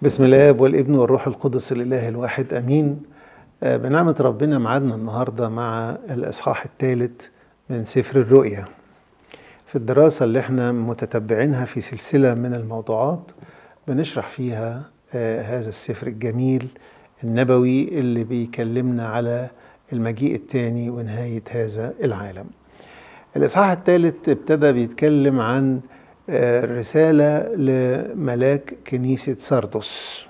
بسم الله والابن والروح القدس الاله الواحد امين آه، بنعمه ربنا معادنا النهارده مع الاصحاح الثالث من سفر الرؤيا في الدراسه اللي احنا متتبعينها في سلسله من الموضوعات بنشرح فيها آه، هذا السفر الجميل النبوي اللي بيكلمنا على المجيء الثاني ونهايه هذا العالم الاصحاح الثالث ابتدى بيتكلم عن آه، رسالة لملاك كنيسة ساردوس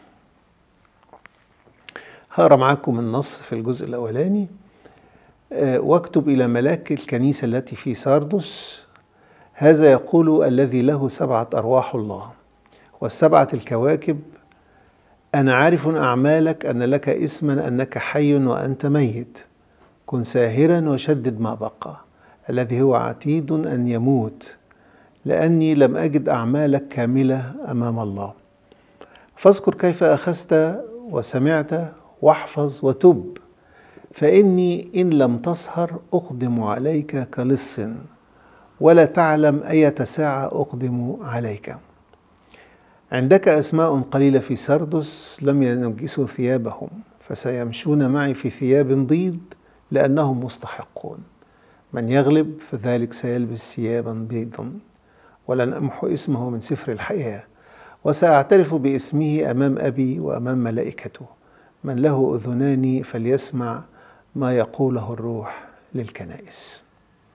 هقرا معاكم النص في الجزء الأولاني آه، واكتب إلى ملاك الكنيسة التي في ساردوس هذا يقول الذي له سبعة أرواح الله والسبعة الكواكب أنا عارف أعمالك أن لك اسما أنك حي وأنت ميت كن ساهرا وشدد ما بقى الذي هو عتيد أن يموت لأني لم أجد أعمالك كاملة أمام الله فاذكر كيف أخذت وسمعت واحفظ وتب فإني إن لم تسهر أقدم عليك كلص ولا تعلم أية ساعة أقدم عليك عندك أسماء قليلة في سردس لم ينجسوا ثيابهم فسيمشون معي في ثياب بيض لأنهم مستحقون من يغلب فذلك سيلبس ثيابا بيضا ولن أمحو اسمه من سفر الحياة وسأعترف باسمه أمام أبي وأمام ملائكته من له أذنان فليسمع ما يقوله الروح للكنائس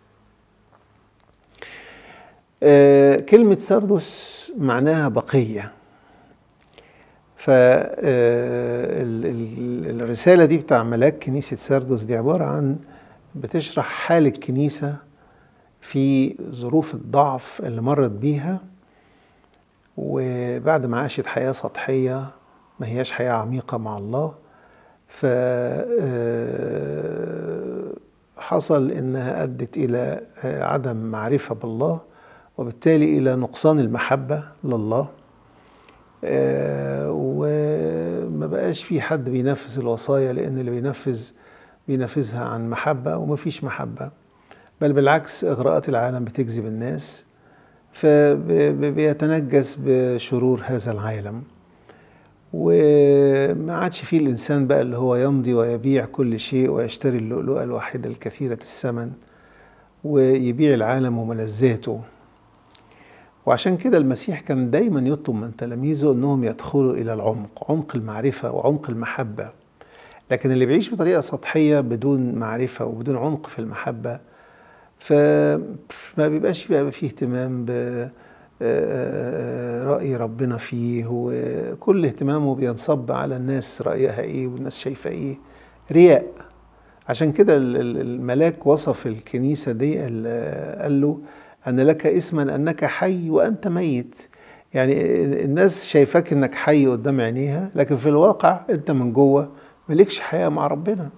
آه كلمة سردس معناها بقية فالرسالة دي بتاع ملاك كنيسة سردس دي عبارة عن بتشرح حال الكنيسة في ظروف الضعف اللي مرت بيها وبعد ما عاشت حياة سطحية ما هياش حياة عميقة مع الله ف حصل انها ادت الى عدم معرفه بالله وبالتالي الى نقصان المحبه لله وما بقاش في حد بينفذ الوصايا لان اللي بينفذ بينفذها عن محبه وما فيش محبه بل بالعكس اغراءات العالم بتجذب الناس فبيتنجس بشرور هذا العالم وما عادش فيه الانسان بقى اللي هو يمضي ويبيع كل شيء ويشتري اللؤلؤه الواحده الكثيره الثمن ويبيع العالم وملذاته وعشان كده المسيح كان دايما يطلب من تلاميذه انهم يدخلوا الى العمق عمق المعرفه وعمق المحبه لكن اللي بيعيش بطريقه سطحيه بدون معرفه وبدون عمق في المحبه فما بيبقاش بيبقى فيه اهتمام برأي ربنا فيه وكل اهتمامه بينصب على الناس رأيها ايه والناس شايفة ايه رياء عشان كده الملاك وصف الكنيسة دي قال له أن لك اسما أنك حي وأنت ميت يعني الناس شايفاك أنك حي قدام عينيها لكن في الواقع أنت من جوه مالكش حياة مع ربنا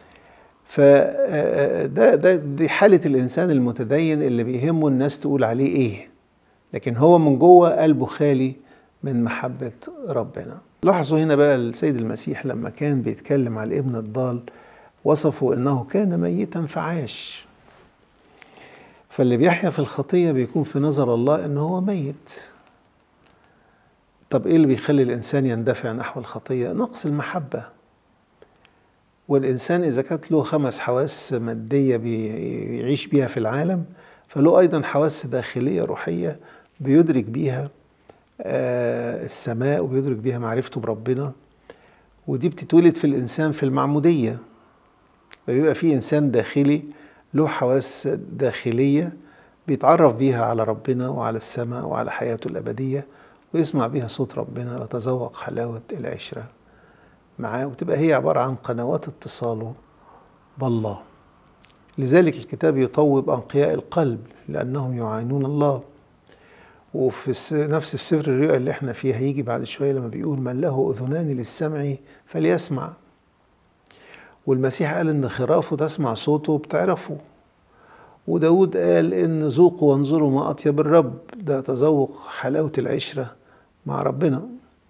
فده ده دي حالة الإنسان المتدين اللي بيهمه الناس تقول عليه إيه لكن هو من جوه قلبه خالي من محبة ربنا لاحظوا هنا بقى السيد المسيح لما كان بيتكلم على الابن الضال وصفه انه كان ميتا فعاش فاللي بيحيا في الخطية بيكون في نظر الله انه هو ميت طب ايه اللي بيخلي الانسان يندفع نحو الخطية نقص المحبة والإنسان إذا كانت له خمس حواس مادية بيعيش بيها في العالم فله أيضا حواس داخلية روحية بيدرك بيها السماء وبيدرك بيها معرفته بربنا ودي بتتولد في الإنسان في المعمودية فبيبقى في إنسان داخلي له حواس داخلية بيتعرف بيها على ربنا وعلى السماء وعلى حياته الأبدية ويسمع بيها صوت ربنا ويتذوق حلاوة العشرة معاه وتبقى هي عبارة عن قنوات اتصاله بالله لذلك الكتاب يطوب أنقياء القلب لأنهم يعانون الله وفي نفس في سفر الرؤيا اللي احنا فيه هيجي بعد شوية لما بيقول من له أذنان للسمع فليسمع والمسيح قال إن خرافه تسمع صوته بتعرفه وداود قال إن ذوقوا وانظروا ما أطيب الرب ده تذوق حلاوة العشرة مع ربنا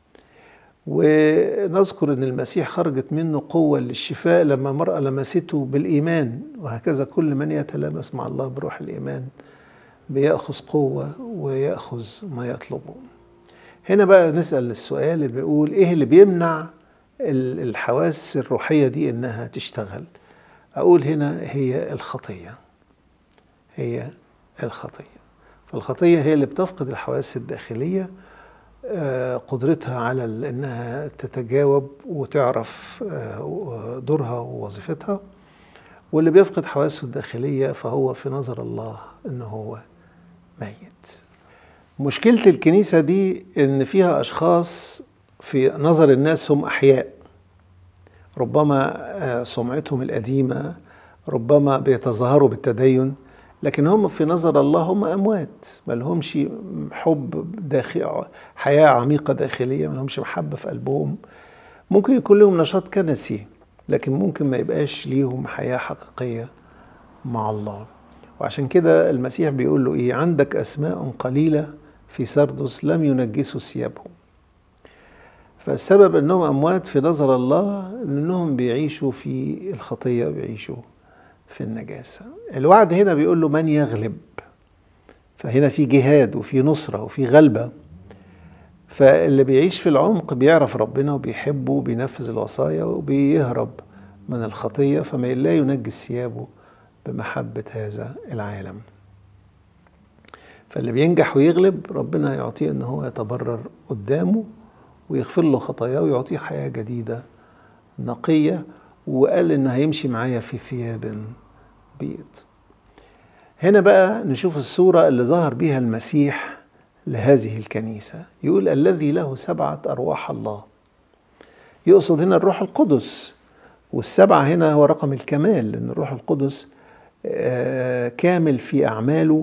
ونذكر ان المسيح خرجت منه قوة للشفاء لما مرأة لمسته بالإيمان وهكذا كل من يتلامس مع الله بروح الإيمان بيأخذ قوة ويأخذ ما يطلبه هنا بقى نسأل السؤال اللي بيقول ايه اللي بيمنع الحواس الروحية دي انها تشتغل اقول هنا هي الخطية هي الخطية فالخطية هي اللي بتفقد الحواس الداخلية آه، قدرتها على انها تتجاوب وتعرف آه، دورها ووظيفتها واللي بيفقد حواسه الداخلية فهو في نظر الله انه هو ميت مشكلة الكنيسة دي ان فيها اشخاص في نظر الناس هم احياء ربما آه، سمعتهم القديمة ربما بيتظاهروا بالتدين لكن هم في نظر الله هم أموات ما لهمش حب داخل حياة عميقة داخلية ما لهمش محبة في قلبهم ممكن يكون لهم نشاط كنسي لكن ممكن ما يبقاش ليهم حياة حقيقية مع الله وعشان كده المسيح بيقول له ايه عندك اسماء قليلة في سردس لم ينجسوا ثيابهم فالسبب انهم اموات في نظر الله انهم بيعيشوا في الخطية بيعيشوا في النجاسة الوعد هنا بيقول له من يغلب فهنا في جهاد وفي نصرة وفي غلبة فاللي بيعيش في العمق بيعرف ربنا وبيحبه وبينفذ الوصايا وبيهرب من الخطية فما لا ينجس ثيابه بمحبة هذا العالم فاللي بينجح ويغلب ربنا يعطيه ان هو يتبرر قدامه ويغفر له خطاياه ويعطيه حياة جديدة نقية وقال انه هيمشي معايا في ثياب بيض هنا بقى نشوف الصورة اللي ظهر بها المسيح لهذه الكنيسة يقول الذي له سبعة أرواح الله يقصد هنا الروح القدس والسبعة هنا هو رقم الكمال لأن الروح القدس آه، كامل في أعماله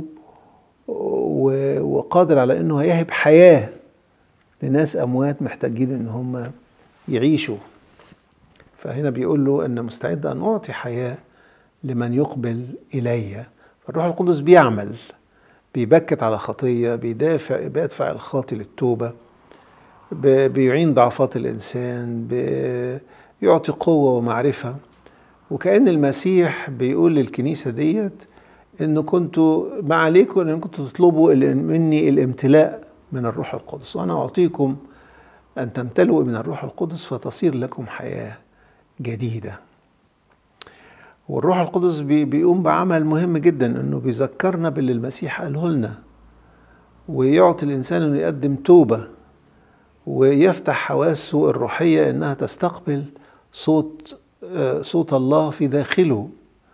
وقادر على أنه يهب حياة لناس أموات محتاجين أن هم يعيشوا فهنا بيقول له أن مستعد أن أعطي حياة لمن يقبل إلي فالروح القدس بيعمل بيبكت على خطية بيدافع بيدفع الخاطي للتوبة بيعين ضعفات الإنسان بيعطي قوة ومعرفة وكأن المسيح بيقول للكنيسة ديت إنه كنتوا ما عليكم إن كنتوا تطلبوا مني الامتلاء من الروح القدس وأنا أعطيكم أن تمتلئوا من الروح القدس فتصير لكم حياة جديدة والروح القدس بيقوم بعمل مهم جدا انه بيذكرنا باللي المسيح قاله لنا ويعطي الانسان انه يقدم توبه ويفتح حواسه الروحيه انها تستقبل صوت آه، صوت الله في داخله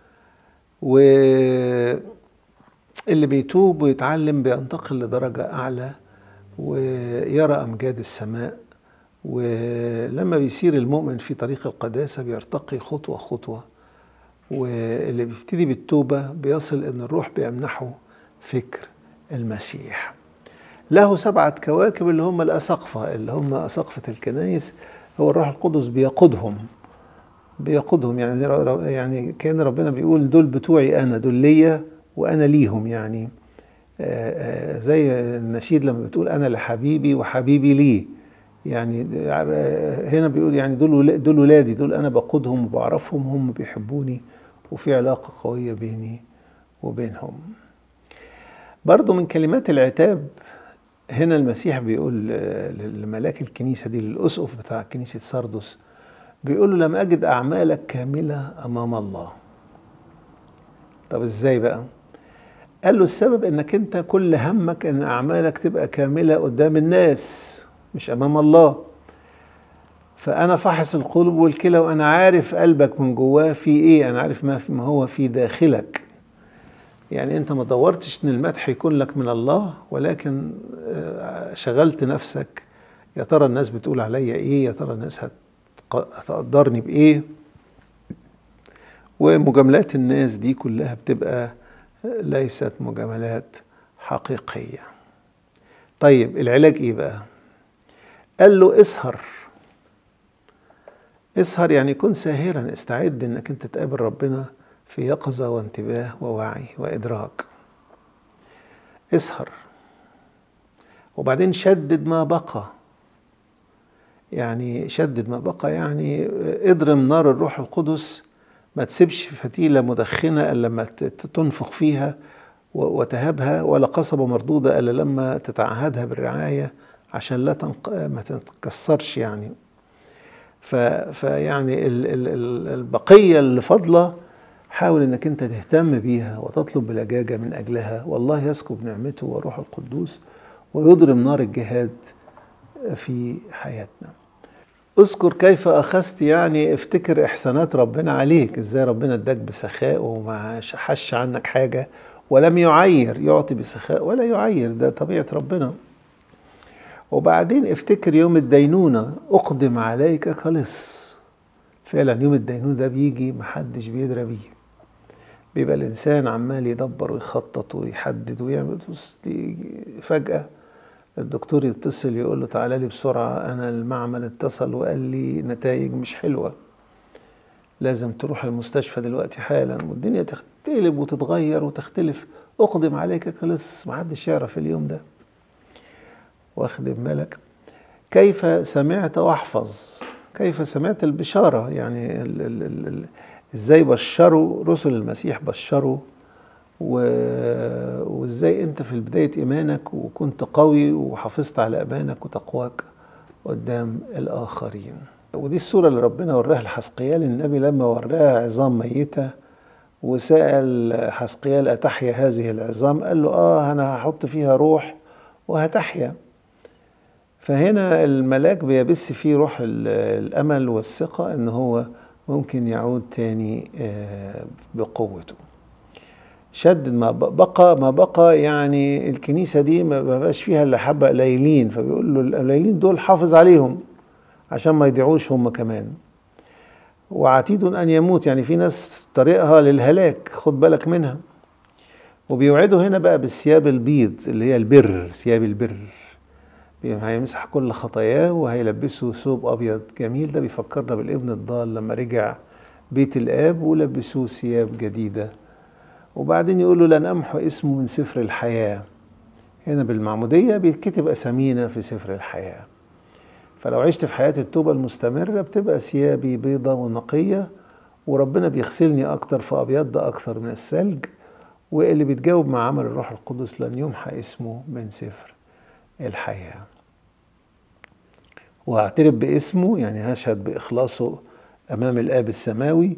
واللي بيتوب ويتعلم بينتقل لدرجه اعلى ويرى امجاد السماء ولما بيسير المؤمن في طريق القداسة بيرتقي خطوة خطوة واللي بيبتدي بالتوبة بيصل ان الروح بيمنحه فكر المسيح له سبعة كواكب اللي هم الأسقفة اللي هم أسقفة الكنايس هو الروح القدس بيقودهم بيقودهم يعني يعني كان ربنا بيقول دول بتوعي أنا دول ليا وأنا ليهم يعني زي النشيد لما بتقول أنا لحبيبي وحبيبي لي يعني هنا بيقول يعني دول دول ولادي دول انا بقودهم وبعرفهم هم بيحبوني وفي علاقه قويه بيني وبينهم برضو من كلمات العتاب هنا المسيح بيقول لملاك الكنيسه دي للاسقف بتاع كنيسه سردس بيقول له لم اجد اعمالك كامله امام الله طب ازاي بقى قال له السبب انك انت كل همك ان اعمالك تبقى كامله قدام الناس مش امام الله فانا فحص القلوب والكلى وانا عارف قلبك من جواه في ايه انا عارف ما, في ما هو في داخلك يعني انت ما دورتش ان المدح يكون لك من الله ولكن آه، شغلت نفسك يا ترى الناس بتقول عليا ايه يا ترى الناس هتقدرني بايه ومجاملات الناس دي كلها بتبقى ليست مجاملات حقيقيه طيب العلاج ايه بقى قال له اسهر اسهر يعني كن ساهرا استعد انك انت تقابل ربنا في يقظة وانتباه ووعي وإدراك اسهر وبعدين شدد ما بقى يعني شدد ما بقى يعني اضرم نار الروح القدس ما تسيبش فتيلة مدخنة إلا لما تنفخ فيها وتهبها ولا قصبة مردودة إلا لما تتعهدها بالرعاية عشان لا تنق... ما تتكسرش يعني ف... فيعني ال... ال... ال- البقية اللي فاضلة حاول انك انت تهتم بيها وتطلب بلجاجة من اجلها والله يسكب نعمته وروح القدوس ويضرم نار الجهاد في حياتنا اذكر كيف اخذت يعني افتكر احسانات ربنا عليك ازاي ربنا اداك بسخاء وما حش عنك حاجة ولم يعير يعطي بسخاء ولا يعير ده طبيعة ربنا وبعدين افتكر يوم الدينونة اقدم عليك خلص فعلا يوم الدينونة ده بيجي محدش بيدرى بيه بيبقى الانسان عمال يدبر ويخطط ويحدد ويعمل بص يجي فجأة الدكتور يتصل يقول له تعالى لي بسرعة أنا المعمل اتصل وقال لي نتائج مش حلوة لازم تروح المستشفى دلوقتي حالا والدنيا تقلب وتتغير وتختلف أقدم عليك خلص محدش يعرف اليوم ده واخد بالك كيف سمعت واحفظ كيف سمعت البشارة يعني ال ال ال ال ازاي بشروا رسل المسيح بشروا و- وازاي انت في بداية ايمانك وكنت قوي وحافظت على ايمانك وتقواك قدام الاخرين ودي الصورة اللي ربنا وراها لحسقيال النبي لما وراها عظام ميتة وسأل حسقيال أتحيا هذه العظام قال له آه أنا هحط فيها روح وهتحيا فهنا الملاك بيبث فيه روح ال- الأمل والثقة إن هو ممكن يعود تاني آه، بقوته شدد ما ب- بقى ما بقى يعني الكنيسة دي ما بقاش فيها إلا حبة قليلين فبيقول له القليلين دول حافظ عليهم عشان ما يضيعوش هم كمان وعتيد أن يموت يعني في ناس طريقها للهلاك خد بالك منها وبيوعدوا هنا بقى بالثياب البيض اللي هي البر ثياب البر هيمسح كل خطاياه وهيلبسه ثوب ابيض جميل ده بيفكرنا بالابن الضال لما رجع بيت الاب ولبسوه ثياب جديده وبعدين يقول له لن امحو اسمه من سفر الحياه هنا بالمعموديه بيتكتب اسامينا في سفر الحياه فلو عشت في حياه التوبه المستمره بتبقى ثيابي بيضة ونقيه وربنا بيغسلني اكتر فابيض اكثر من الثلج واللي بيتجاوب مع عمل الروح القدس لن يمحى اسمه من سفر الحياة واعترف باسمه يعني هشهد بإخلاصه أمام الآب السماوي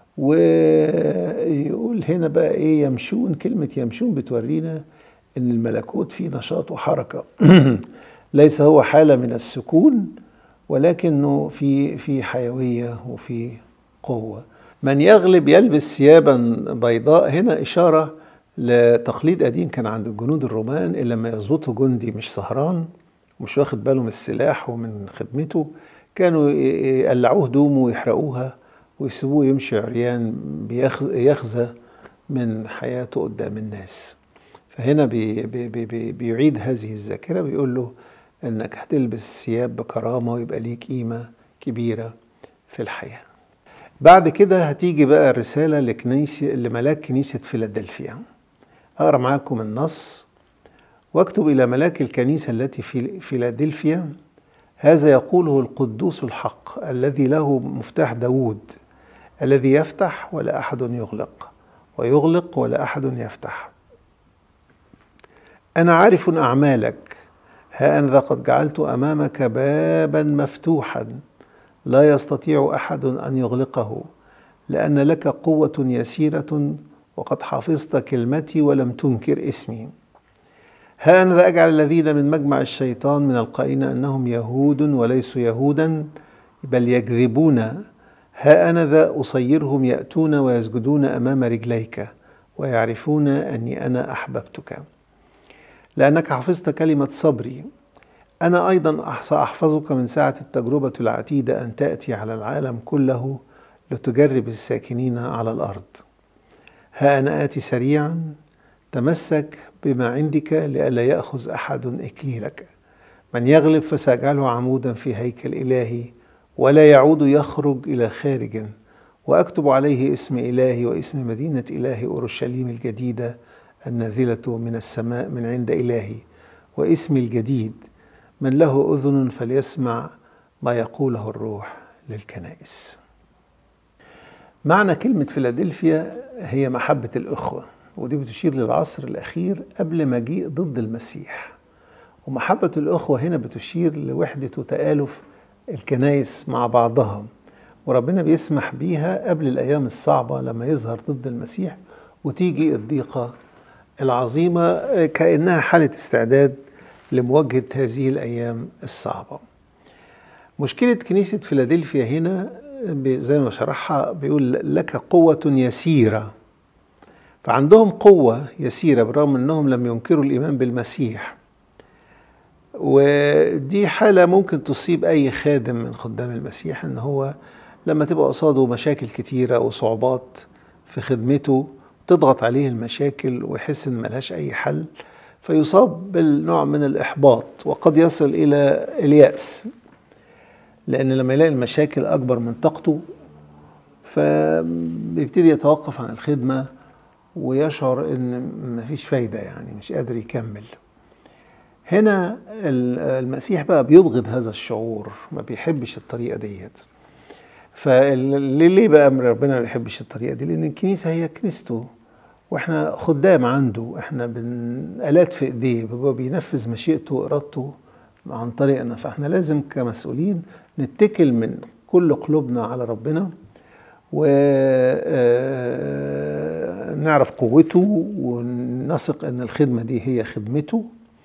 ويقول هنا بقى إيه يمشون كلمة يمشون بتورينا إن الملكوت فيه نشاط وحركة ليس هو حالة من السكون ولكنه في في حيوية وفي قوة من يغلب يلبس ثيابا بيضاء هنا إشارة لتقليد قديم كان عند الجنود الرومان اللي لما يظبطوا جندي مش سهران ومش واخد باله من السلاح ومن خدمته كانوا يقلعوه هدومه ويحرقوها ويسيبوه يمشي عريان بيخز- يخزى من حياته قدام الناس فهنا بي بي بي بي بيعيد هذه الذاكرة بيقول له انك هتلبس ثياب بكرامة ويبقى ليك قيمة كبيرة في الحياة بعد كده هتيجي بقى الرسالة لكنيسة لملاك كنيسة فيلادلفيا أقرأ معاكم النص واكتب إلى ملاك الكنيسة التي في فيلادلفيا هذا يقوله القدوس الحق الذي له مفتاح داود الذي يفتح ولا أحد يغلق ويغلق ولا أحد يفتح أنا عارف أعمالك ها أنا ذا قد جعلت أمامك بابا مفتوحا لا يستطيع أحد أن يغلقه لأن لك قوة يسيرة وقد حفظت كلمتي ولم تنكر اسمي ها أنا ذا أجعل الذين من مجمع الشيطان من القائلين أنهم يهود وليسوا يهودا بل يكذبون ها أنا ذا أصيرهم يأتون ويسجدون أمام رجليك ويعرفون أني أنا أحببتك لأنك حفظت كلمة صبري أنا أيضا سأحفظك من ساعة التجربة العتيدة أن تأتي على العالم كله لتجرب الساكنين على الأرض ها أنا آتي سريعا تمسك بما عندك لئلا يأخذ أحد إكليلك من يغلب فسأجعله عمودا في هيكل إلهي ولا يعود يخرج إلى خارج وأكتب عليه اسم إلهي واسم مدينة إلهي أورشليم الجديدة النازلة من السماء من عند إلهي واسمي الجديد من له أذن فليسمع ما يقوله الروح للكنائس معنى كلمة فيلادلفيا هي محبة الأخوة ودي بتشير للعصر الأخير قبل مجيء ضد المسيح ومحبة الأخوة هنا بتشير لوحدة وتآلف الكنايس مع بعضها وربنا بيسمح بيها قبل الأيام الصعبة لما يظهر ضد المسيح وتيجي الضيقة العظيمة كأنها حالة استعداد لمواجهة هذه الأيام الصعبة مشكلة كنيسة فيلادلفيا هنا زي ما شرحها بيقول لك قوة يسيرة فعندهم قوة يسيرة بالرغم أنهم لم ينكروا الإيمان بالمسيح ودي حالة ممكن تصيب أي خادم من خدام المسيح أن هو لما تبقى قصاده مشاكل كتيرة وصعوبات في خدمته تضغط عليه المشاكل ويحس ان ملهاش اي حل فيصاب بالنوع من الاحباط وقد يصل الى الياس لان لما يلاقي المشاكل اكبر من طاقته فبيبتدي يتوقف عن الخدمه ويشعر ان مفيش فايده يعني مش قادر يكمل هنا المسيح بقى بيبغض هذا الشعور ما بيحبش الطريقه ديت فليه بقى ربنا ما بيحبش الطريقه دي لان الكنيسه هي كنيسته واحنا خدام عنده احنا آلات في ايديه هو بينفذ مشيئته وارادته عن طريقنا فاحنا لازم كمسؤولين نتكل من كل قلوبنا على ربنا ونعرف قوته ونثق ان الخدمه دي هي خدمته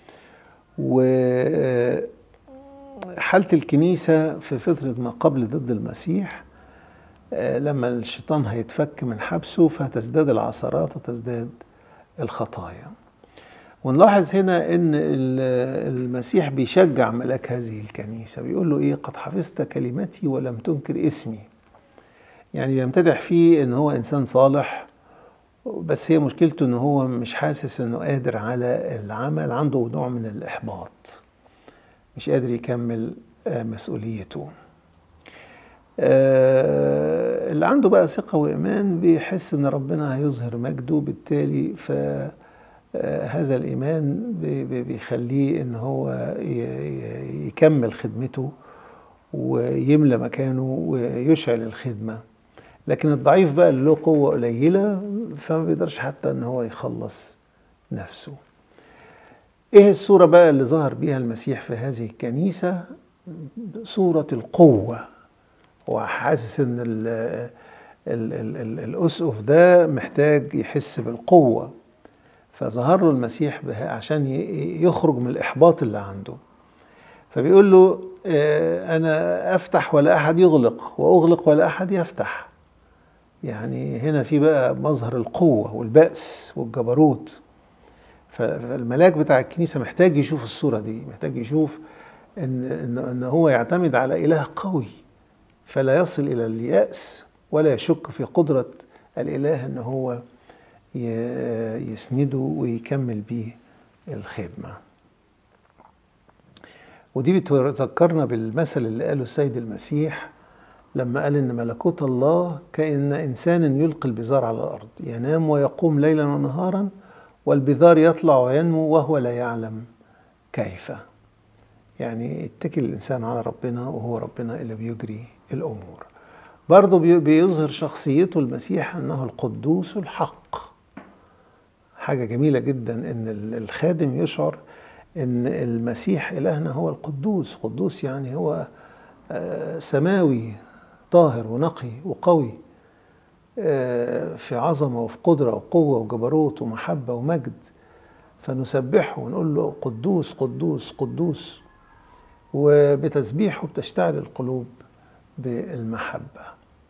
وحاله الكنيسه في فتره ما قبل ضد المسيح لما الشيطان هيتفك من حبسه فهتزداد العثرات وتزداد الخطايا ونلاحظ هنا ان المسيح بيشجع ملاك هذه الكنيسه بيقول له ايه قد حفظت كلمتي ولم تنكر اسمي يعني بيمتدح فيه ان هو انسان صالح بس هي مشكلته ان هو مش حاسس انه قادر على العمل عنده نوع من الاحباط مش قادر يكمل مسؤوليته اللي عنده بقى ثقة وإيمان بيحس إن ربنا هيظهر مجده بالتالي فهذا الإيمان بيخليه إن هو يكمل خدمته ويملى مكانه ويشعل الخدمة لكن الضعيف بقى اللي له قوة قليلة فما بيقدرش حتى إن هو يخلص نفسه إيه الصورة بقى اللي ظهر بيها المسيح في هذه الكنيسة صورة القوة وحاسس ان ال ال ال ال الاسقف ده محتاج يحس بالقوه فظهر له المسيح عشان يخرج من الاحباط اللي عنده فبيقول له انا افتح ولا احد يغلق واغلق ولا احد يفتح يعني هنا في بقى مظهر القوه والبأس والجبروت فالملاك بتاع الكنيسه محتاج يشوف الصوره دي محتاج يشوف ان ان, إن هو يعتمد على اله قوي فلا يصل الى الياس ولا يشك في قدره الاله ان هو يسنده ويكمل بيه الخدمه ودي بتذكرنا بالمثل اللي قاله السيد المسيح لما قال ان ملكوت الله كان انسان يلقي البذار على الارض ينام ويقوم ليلا ونهارا والبذار يطلع وينمو وهو لا يعلم كيف يعني يتكل الانسان على ربنا وهو ربنا اللي بيجري الامور برضه بيظهر شخصيته المسيح انه القدوس الحق حاجه جميله جدا ان الخادم يشعر ان المسيح الهنا هو القدوس قدوس يعني هو سماوي طاهر ونقي وقوي في عظمه وفي قدره وقوه وجبروت ومحبه ومجد فنسبحه ونقول له قدوس قدوس قدوس وبتسبيحه بتشتعل القلوب بالمحبة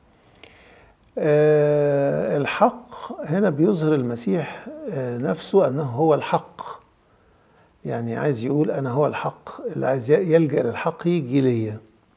أه الحق هنا بيظهر المسيح أه نفسه أنه هو الحق يعني عايز يقول أنا هو الحق اللي عايز يلجأ للحق يجي ليا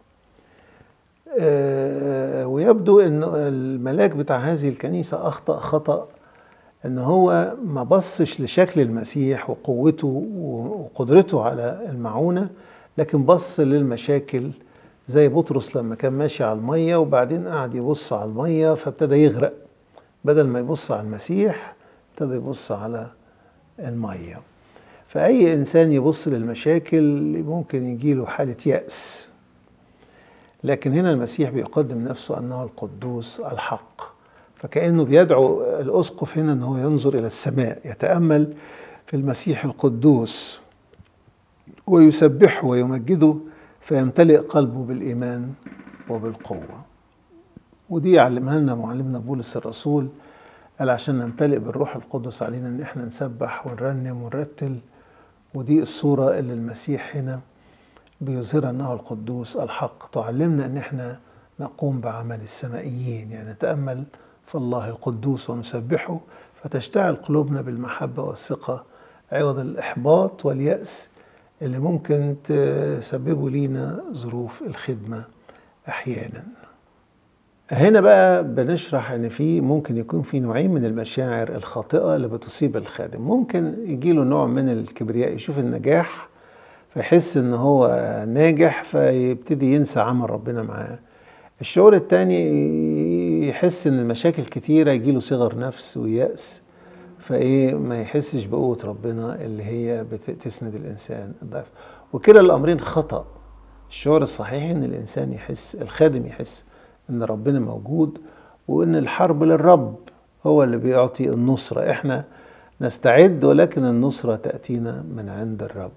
أه ويبدو أن الملاك بتاع هذه الكنيسة أخطأ خطأ أن هو ما بصش لشكل المسيح وقوته وقدرته على المعونة لكن بص للمشاكل زي بطرس لما كان ماشي على المية وبعدين قعد يبص على المية فابتدى يغرق بدل ما يبص على المسيح ابتدى يبص على المية فأي إنسان يبص للمشاكل ممكن يجيله حالة يأس لكن هنا المسيح بيقدم نفسه أنه القدوس الحق فكأنه بيدعو الأسقف هنا أنه ينظر إلى السماء يتأمل في المسيح القدوس ويسبحه ويمجده فيمتلئ قلبه بالإيمان وبالقوة ودي علمها لنا معلمنا بولس الرسول قال عشان نمتلئ بالروح القدس علينا ان احنا نسبح ونرنم ونرتل ودي الصورة اللي المسيح هنا بيظهرها انه القدوس الحق تعلمنا ان احنا نقوم بعمل السمائيين يعني نتأمل في الله القدوس ونسبحه فتشتعل قلوبنا بالمحبة والثقة عوض الإحباط واليأس اللي ممكن تسببه لينا ظروف الخدمة أحيانا هنا بقى بنشرح ان في ممكن يكون في نوعين من المشاعر الخاطئه اللي بتصيب الخادم ممكن يجي له نوع من الكبرياء يشوف النجاح فيحس ان هو ناجح فيبتدي ينسى عمل ربنا معاه الشعور التاني يحس ان المشاكل كتيره يجي له صغر نفس ويأس فايه ما يحسش بقوه ربنا اللي هي بتسند الانسان الضعف وكلا الامرين خطأ الشعور الصحيح ان الانسان يحس الخادم يحس ان ربنا موجود وان الحرب للرب هو اللي بيعطي النصرة احنا نستعد ولكن النصرة تأتينا من عند الرب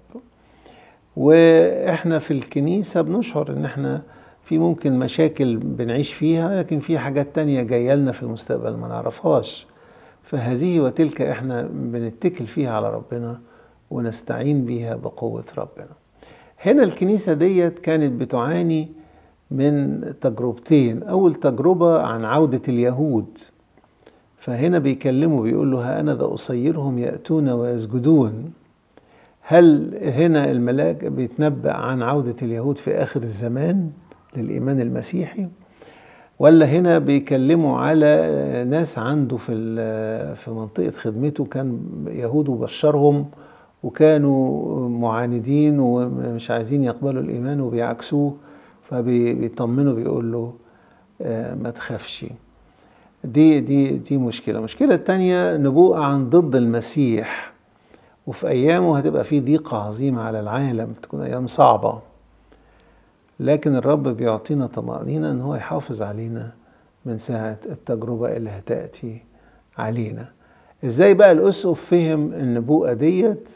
واحنا في الكنيسة بنشعر ان احنا في ممكن مشاكل بنعيش فيها لكن في حاجات تانية جاية لنا في المستقبل ما نعرفهاش فهذه وتلك احنا بنتكل فيها على ربنا ونستعين بيها بقوة ربنا هنا الكنيسة ديت كانت بتعاني من تجربتين أول تجربة عن عودة اليهود فهنا بيكلموا بيقول له ها أنا ذا أصيرهم يأتون ويسجدون هل هنا الملاك بيتنبأ عن عودة اليهود في آخر الزمان للإيمان المسيحي ولا هنا بيكلموا على ناس عنده في في منطقة خدمته كان يهود وبشرهم وكانوا معاندين ومش عايزين يقبلوا الإيمان وبيعكسوه فبيطمنه بيقول له ما تخافش دي دي دي مشكلة المشكلة التانية نبوءة عن ضد المسيح وفي أيامه هتبقى في ضيقة عظيمة على العالم تكون أيام صعبة لكن الرب بيعطينا طمأنينة إن هو يحافظ علينا من ساعة التجربة اللي هتأتي علينا إزاي بقى الأسقف فهم النبوءة ديت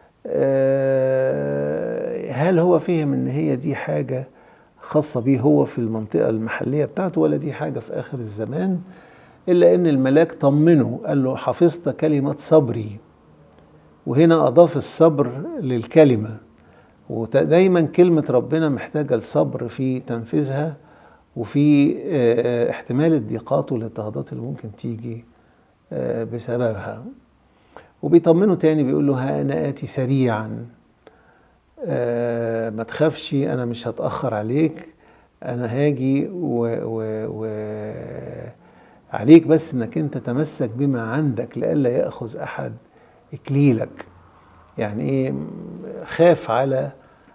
هل هو فهم إن هي دي حاجة خاصة بيه هو في المنطقة المحلية بتاعته ولا دي حاجة في آخر الزمان إلا إن الملاك طمنه قال له حفظت كلمة صبري وهنا أضاف الصبر للكلمة ودايما كلمة ربنا محتاجة الصبر في تنفيذها وفي احتمال الضيقات والاضطهادات اللي ممكن تيجي بسببها وبيطمنه تاني بيقول له ها أنا آتي سريعا ما تخافش أنا مش هتأخر عليك أنا هاجي و, و, و عليك بس إنك أنت تمسك بما عندك لئلا يأخذ أحد إكليلك يعني إيه خاف على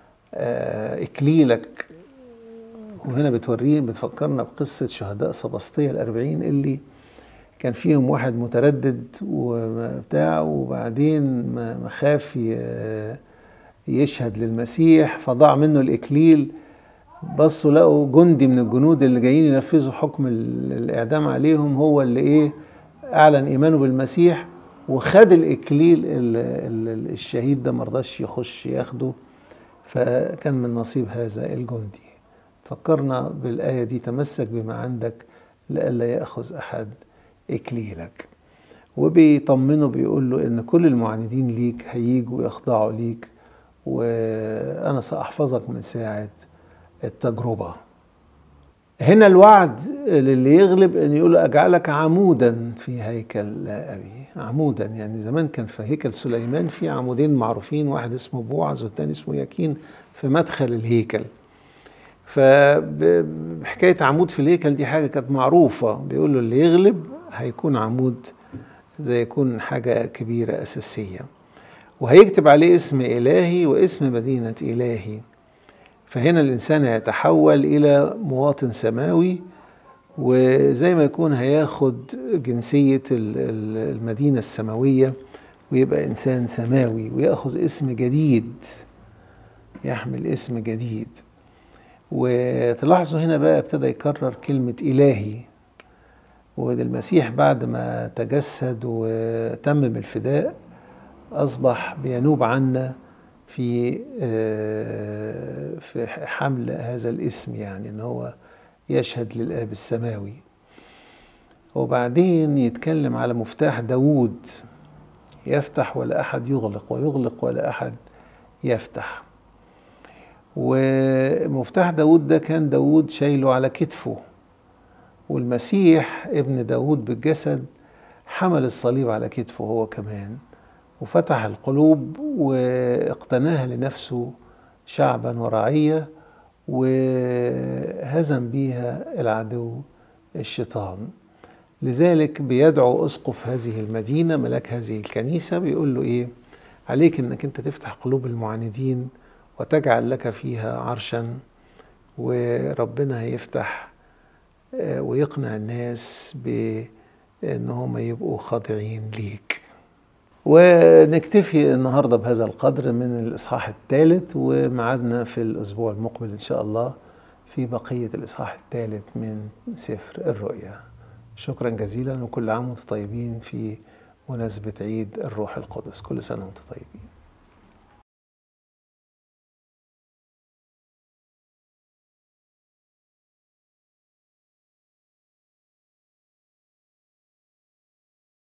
إكليلك وهنا بتورينا بتفكرنا بقصة شهداء سبسطية الأربعين اللي كان فيهم واحد متردد وبتاع وبعدين ما خاف يشهد للمسيح فضاع منه الإكليل بصوا لقوا جندي من الجنود اللي جايين ينفذوا حكم الإعدام عليهم هو اللي إيه أعلن إيمانه بالمسيح وخد الإكليل الشهيد ده مرضاش يخش ياخده فكان من نصيب هذا الجندي فكرنا بالآية دي تمسك بما عندك لئلا يأخذ أحد إكليلك وبيطمنه بيقول له إن كل المعاندين ليك هيجوا يخضعوا ليك وأنا سأحفظك من ساعة التجربة هنا الوعد للي يغلب ان يقول اجعلك عمودا في هيكل ابي عمودا يعني زمان كان في هيكل سليمان في عمودين معروفين واحد اسمه بوعز والتاني اسمه يكين في مدخل الهيكل فحكاية عمود في الهيكل دي حاجة كانت معروفة بيقول له اللي يغلب هيكون عمود زي يكون حاجة كبيرة أساسية وهيكتب عليه اسم إلهي واسم مدينة إلهي فهنا الإنسان يتحول إلى مواطن سماوي وزي ما يكون هياخد جنسية المدينة السماوية ويبقى إنسان سماوي ويأخذ اسم جديد يحمل اسم جديد وتلاحظوا هنا بقى ابتدى يكرر كلمة إلهي وده المسيح بعد ما تجسد وتمم الفداء أصبح بينوب عنا في في حمل هذا الاسم يعني ان هو يشهد للاب السماوي وبعدين يتكلم على مفتاح داوود يفتح ولا احد يغلق ويغلق ولا احد يفتح ومفتاح داود ده كان داود شايله على كتفه والمسيح ابن داود بالجسد حمل الصليب على كتفه هو كمان وفتح القلوب واقتناها لنفسه شعبا ورعية وهزم بيها العدو الشيطان لذلك بيدعو أسقف هذه المدينة ملاك هذه الكنيسة بيقول له إيه عليك إنك أنت تفتح قلوب المعاندين وتجعل لك فيها عرشا وربنا هيفتح ويقنع الناس بأنهم يبقوا خاضعين ليك ونكتفي النهارده بهذا القدر من الإصحاح الثالث ومعادنا في الأسبوع المقبل إن شاء الله في بقية الإصحاح الثالث من سفر الرؤيا شكرا جزيلا وكل عام وانتم طيبين في مناسبة عيد الروح القدس كل سنة وانتم طيبين